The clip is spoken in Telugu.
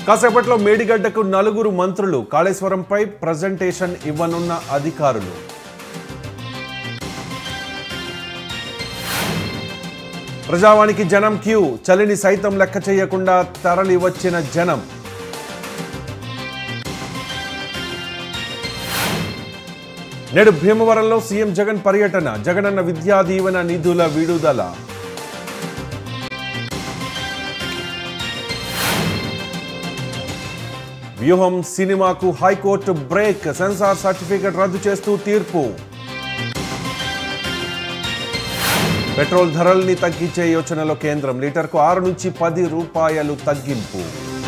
కాసేపట్లో మేడిగడ్డకు నలుగురు మంత్రులు కాళేశ్వరంపై ప్రజెంటేషన్ ఇవ్వనున్న అధికారులు ప్రజావానికి జనం క్యూ చలిని సైతం లెక్క చేయకుండా తరలి వచ్చిన జనం నేడు భీమవరంలో సీఎం జగన్ పర్యటన జగనన్న విద్యా దీవెన నిధుల విడుదల వ్యూహం సినిమాకు హైకోర్టు బ్రేక్ సెన్సార్ సర్టిఫికెట్ రద్దు చేస్తూ తీర్పు పెట్రోల్ ధరల్ని తగ్గించే యోచనలో కేంద్రం లీటర్కు ఆరు నుంచి పది రూపాయలు తగ్గింపు